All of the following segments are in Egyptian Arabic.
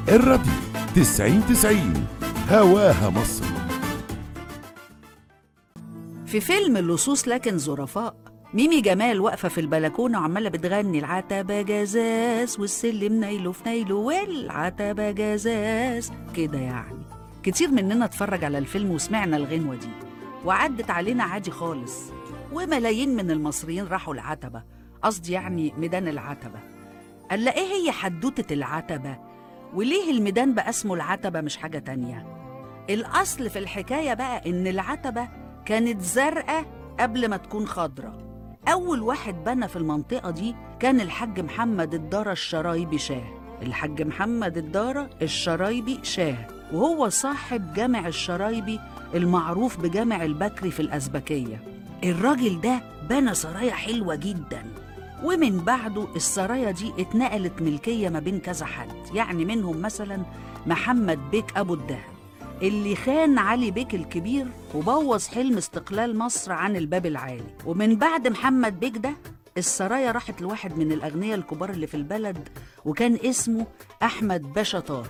الراديو تسعين تسعين هواها مصر في فيلم اللصوص لكن ظرفاء ميمي جمال واقفة في البلكونة وعمالة بتغني العتبة جزاز والسلم نايله في نايله والعتبة جزاز كده يعني كتير مننا اتفرج على الفيلم وسمعنا الغنوة دي وعدت علينا عادي خالص وملايين من المصريين راحوا العتبة قصدي يعني ميدان العتبة قال ايه هي حدوتة العتبة وليه الميدان بقى اسمه العتبة مش حاجة تانية الأصل في الحكاية بقى إن العتبة كانت زرقاء قبل ما تكون خضرة أول واحد بنى في المنطقة دي كان الحاج محمد الدارة الشرايبي شاه الحاج محمد الدارة الشرايبي شاه وهو صاحب جامع الشرايبي المعروف بجامع البكري في الأزبكية الراجل ده بنى سرايا حلوة جدا ومن بعده السرايا دي اتنقلت ملكية ما بين كذا حد يعني منهم مثلا محمد بيك أبو الدهب اللي خان علي بيك الكبير وبوظ حلم استقلال مصر عن الباب العالي ومن بعد محمد بيك ده السرايا راحت لواحد من الأغنياء الكبار اللي في البلد وكان اسمه أحمد باشا طاهر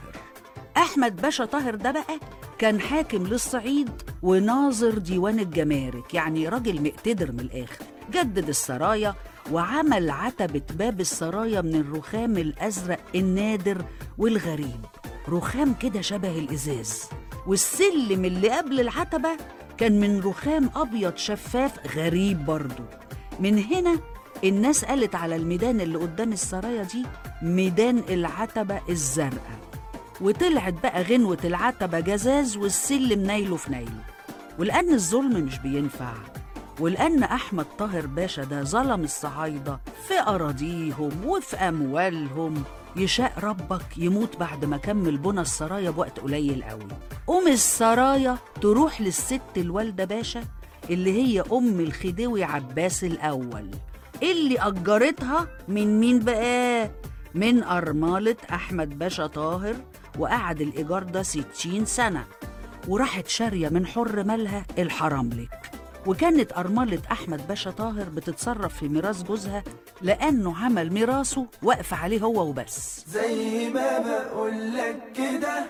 أحمد باشا طاهر ده بقى كان حاكم للصعيد وناظر ديوان الجمارك يعني راجل مقتدر من الآخر جدد السرايا وعمل عتبة باب السرايا من الرخام الأزرق النادر والغريب رخام كده شبه الإزاز والسلم اللي قبل العتبة كان من رخام أبيض شفاف غريب برضه من هنا الناس قالت على الميدان اللي قدام السرايا دي ميدان العتبة الزرقاء وطلعت بقى غنوة العتبة جزاز والسلم نايله في نايله ولأن الظلم مش بينفع ولأن أحمد طاهر باشا ده ظلم الصعايدة في أراضيهم وفي أموالهم يشاء ربك يموت بعد ما كمل بنى السرايا بوقت قليل قوي قوم السرايا تروح للست الوالدة باشا اللي هي أم الخديوي عباس الأول اللي أجرتها من مين بقى؟ من أرمالة أحمد باشا طاهر وقعد الإيجار ده ستين سنة وراحت شارية من حر مالها الحراملك وكانت أرملة أحمد باشا طاهر بتتصرف في ميراث جوزها لأنه عمل ميراثه واقف عليه هو وبس زي ما بقولك كده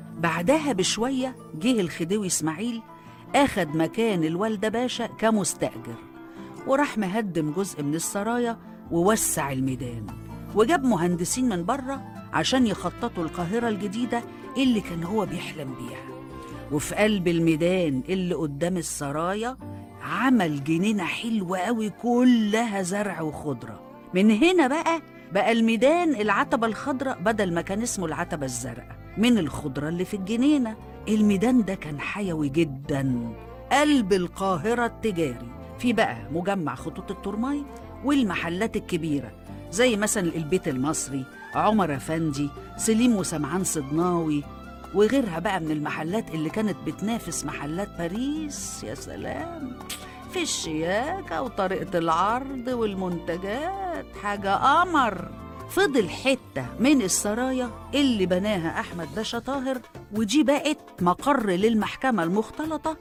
بعدها بشوية جه الخديوي إسماعيل أخد مكان الوالدة باشا كمستأجر وراح مهدم جزء من السرايا ووسع الميدان وجاب مهندسين من بره عشان يخططوا القاهرة الجديدة اللي كان هو بيحلم بيها وفي قلب الميدان اللي قدام السرايا عمل جنينة حلوة قوي كلها زرع وخضرة من هنا بقى بقى الميدان العتبة الخضراء بدل ما كان اسمه العتبة الزرقاء من الخضرة اللي في الجنينة الميدان ده كان حيوي جدا قلب القاهرة التجاري في بقى مجمع خطوط الترماي والمحلات الكبيرة زي مثلا البيت المصري عمر أفندي سليم وسمعان صدناوي وغيرها بقى من المحلات اللي كانت بتنافس محلات باريس يا سلام في الشياكة وطريقة العرض والمنتجات حاجة قمر فضل حتة من السرايا اللي بناها أحمد باشا طاهر ودي بقت مقر للمحكمة المختلطة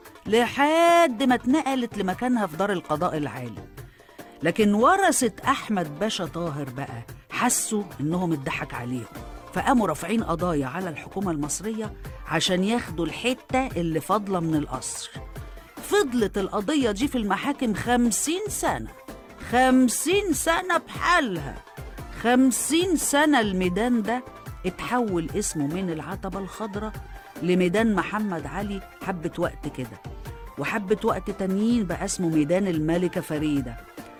لحد ما اتنقلت لمكانها في دار القضاء العالي لكن ورثة أحمد باشا طاهر بقى حسوا إنهم اتضحك عليهم فقاموا رافعين قضايا على الحكومة المصرية عشان ياخدوا الحتة اللي فاضلة من القصر فضلت القضية دي في المحاكم خمسين سنة خمسين سنة بحالها خمسين سنة الميدان ده اتحول اسمه من العتبة الخضراء لميدان محمد علي حبة وقت كده وحبة وقت تانيين بقى اسمه ميدان الملكة فريدة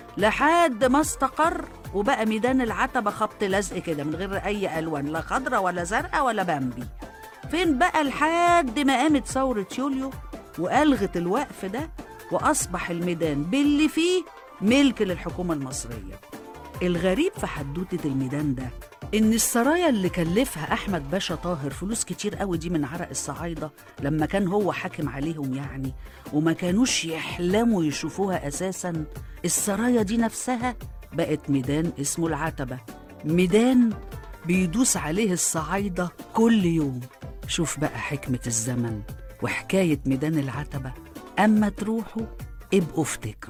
لحد ما استقر وبقى ميدان العتبة خبط لزق كده من غير أي ألوان لا خضرة ولا زرقاء ولا بامبي فين بقى لحد ما قامت ثورة يوليو وألغت الوقف ده وأصبح الميدان باللي فيه ملك للحكومة المصرية الغريب في حدوتة الميدان ده إن السرايا اللي كلفها أحمد باشا طاهر فلوس كتير قوي دي من عرق الصعايدة لما كان هو حاكم عليهم يعني وما كانوش يحلموا يشوفوها أساسا السرايا دي نفسها بقت ميدان اسمه العتبة ميدان بيدوس عليه الصعايدة كل يوم شوف بقى حكمة الزمن وحكاية ميدان العتبة أما تروحوا ابقوا افتكروا